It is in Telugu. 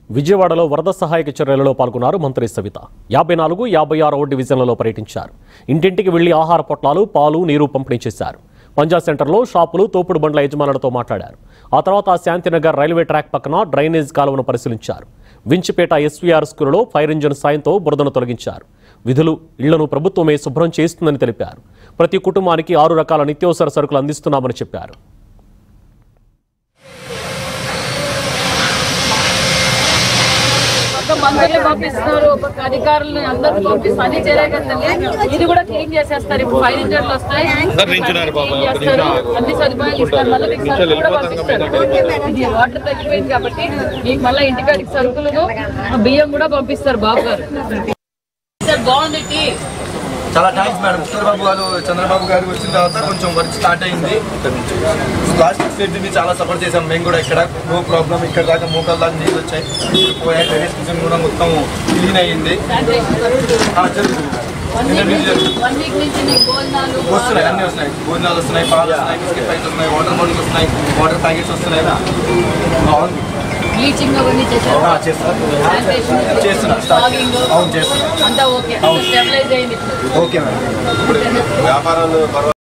విజయవాడలో వరద సహాయక చర్యలలో పాల్గొన్నారు మంత్రి సవిత యాభై నాలుగు యాభై ఆరో డివిజన్లలో పర్యటించారు ఇంటింటికి వెళ్లి ఆహార పొట్లాలు పాలు నీరు పంపిణీ చేశారు పంజా సెంటర్లో షాపులు తోపుడు బండ్ల యజమానులతో మాట్లాడారు ఆ తర్వాత శాంతినగర్ రైల్వే ట్రాక్ పక్కన డ్రైనేజ్ కాలువను పరిశీలించారు వించిపేట ఎస్వీఆర్ స్కూలులో ఫైర్ ఇంజిన్ సాయంతో బురదను తొలగించారు విధులు ఇళ్లను ప్రభుత్వమే శుభ్రం చేస్తుందని తెలిపారు ప్రతి కుటుంబానికి ఆరు రకాల నిత్యావసర సరుకులు అందిస్తున్నామని చెప్పారు ఒక మంత్రులు పంపిస్తున్నారు ఒక అధికారులను అందరూ పంపిస్తారు అన్ని చేయగలుగుతారు ఇది కూడా క్లీన్ చేసేస్తారు ఇప్పుడు ఫైర్ ఇంజన్లు వస్తాయి Clean చేస్తారు. అన్ని సదుపాయాలు ఇస్తారు మళ్ళీ మీకు సరుకులు కూడా పంపిస్తారు ఇది వాటర్ తగ్గిపోయింది కాబట్టి మీకు మళ్ళీ ఇంటికాడికి సరుకులను బియ్యం కూడా పంపిస్తారు బాబు గారు సార్ బాగుంది టీ. చాలా థ్యాంక్స్ మేడం చంద్రబాబు గారు చంద్రబాబు గారు వచ్చిన తర్వాత కొంచెం వర్క్ స్టార్ట్ అయింది ప్లాస్టిక్ సేఫ్టీని చాలా సపోర్ట్ చేసాం మేము కూడా ఇక్కడ నో ప్రాబ్లం ఇక్కడ దాకా మోకాల దాకా నీళ్ళు వచ్చాయి ఇప్పుడు పోయాయి డ్రైనేజ్ సిస్టమ్ కూడా మొత్తం క్లీన్ అయ్యింది ఆ, జరుగుతుంది నిన్న నుంచి జరుగుతుంది. వన్ వీక్ నుంచి మీకు భోజనాలు వస్తున్నాయి అన్ని వస్తున్నాయి భోజనాలు వస్తున్నాయి పాలు వస్తున్నాయి బిస్కెట్ ప్యాకెట్స్ వస్తున్నాయి వాటర్ బాటిల్స్ వస్తున్నాయి వాటర్ ప్యాకెట్స్ వస్తున్నాయి బాగుంది బ్లీచింగ్ అవన్నీ చేశారు ఆ, చేస్తాను Sanitation. చేస్తున్నా స్టార్ట్ Fogging. అవును చేస్తున్నా అంతా ఓకే స్టెబిలైజ్ అయింది ఓకే మేడం ఇప్పుడు వ్యాపారాలు